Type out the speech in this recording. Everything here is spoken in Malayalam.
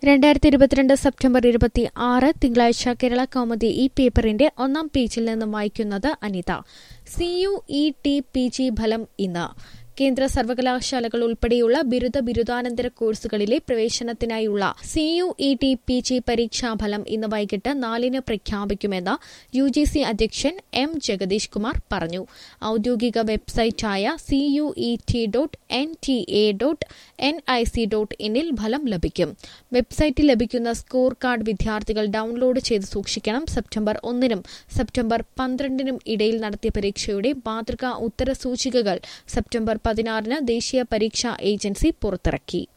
രണ്ടായിരത്തി ഇരുപത്തിരണ്ട് സെപ്റ്റംബർ ഇരുപത്തി ആറ് തിങ്കളാഴ്ച കേരള കൗമുദി ഈ പേപ്പറിന്റെ ഒന്നാം പേജിൽ നിന്നും വായിക്കുന്നത് Anitha C U E T P G ഫലം ഇന്ന് കേന്ദ്ര സർവകലാശാലകൾ ഉൾപ്പെടെയുള്ള ബിരുദ ബിരുദാനന്തര കോഴ്സുകളിലെ പ്രവേശനത്തിനായുള്ള C U E T P G പരീക്ഷാഫലം ഇന്ന് വൈകിട്ട് നാലിന് പ്രഖ്യാപിക്കുമെന്ന് യു ജി സി അധ്യക്ഷൻ എം ജഗദീഷ് കുമാർ പറഞ്ഞു ഔദ്യോഗിക വെബ്സൈറ്റായ C U E T dot N T A dot N I C dot ഇനിൽ ഫലം ലഭിക്കും വെബ്സൈറ്റിൽ ലഭിക്കുന്ന സ്കോർ കാർഡ് വിദ്യാർത്ഥികൾ ഡൌൺലോഡ് ചെയ്ത് സൂക്ഷിക്കണം സെപ്റ്റംബർ ഒന്നിനും സെപ്റ്റംബർ പന്ത്രണ്ടിനും ഇടയിൽ നടത്തിയ പരീക്ഷയുടെ മാതൃകാ ഉത്തരസൂചികകൾ സെപ്റ്റംബർ പതിനാറിന് ദേശീയ പരീക്ഷാ ഏജൻസി പുറത്തിറക്കി